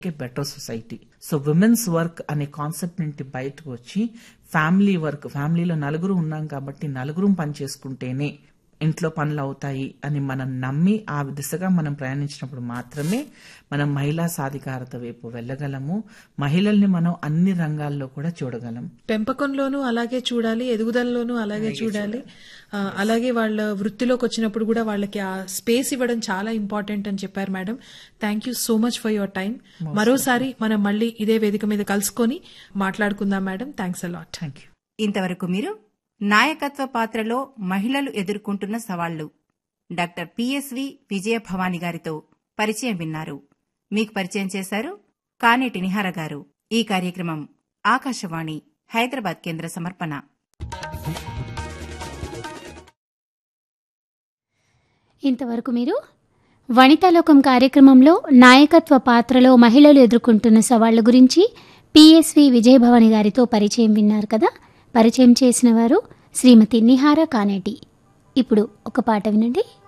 better society so women's work అనే concept నుండి బయటకు వచ్చి ఫ్యామిలీ వర్క్ ఫ్యామిలీలో నలుగురు ఉన్నాం కాబట్టి నలుగురు పని చేసుకుంటేనే ఇంట్లో పనులు అవుతాయి అని మనం నమ్మి ఆ దిశగా మనం ప్రయాణించినప్పుడు మాత్రమే మనం మహిళా సాధికారత వైపు వెళ్ళగలము మహిళల్ని మనం అన్ని రంగాల్లో కూడా చూడగలం పెంపకంలోనూ అలాగే చూడాలి ఎదుగుదలలోనూ అలాగే చూడాలి ఆ, అలాగే వాళ్ళ వృత్తిలోకి వచ్చినప్పుడు కూడా వాళ్ళకి ఆ స్పేస్ ఇవ్వడం చాలా ఇంపార్టెంట్ అని చెప్పారు madam thank you so much for your time మరోసారి మనం మళ్ళీ ఇదే వేదిక మీద కలుసుకొని మాట్లాడుకుందాం madam thanks a lot thank you ఇంతవరకు మీరు నాయకత్వ పాత్రలో మహిళలు ఎదుర్కొంటున్న సవాళ్లు డాక్టర్ పిఎస్వి విజయభవాని గారితో పరిచయం విన్నారు మీకు పరిచయం చేశారు కానేటి నిహార గారు ఈ కార్యక్రమం ఆకాశవాణి హైదరాబాద్ కేంద్ర సమర్పణ ఇంతవరకు మీరు వనితాలోకం కార్యక్రమంలో నాయకత్వ పాత్రలో మహిళలు ఎదుర్కొంటున్న సవాళ్ల గురించి పిఎస్వి విజయభవాని గారితో పరిచయం విన్నారు కదా పరిచయం చేసిన వారు శ్రీమతి నిహార కానేటి ఇప్పుడు ఒక పాట వినండి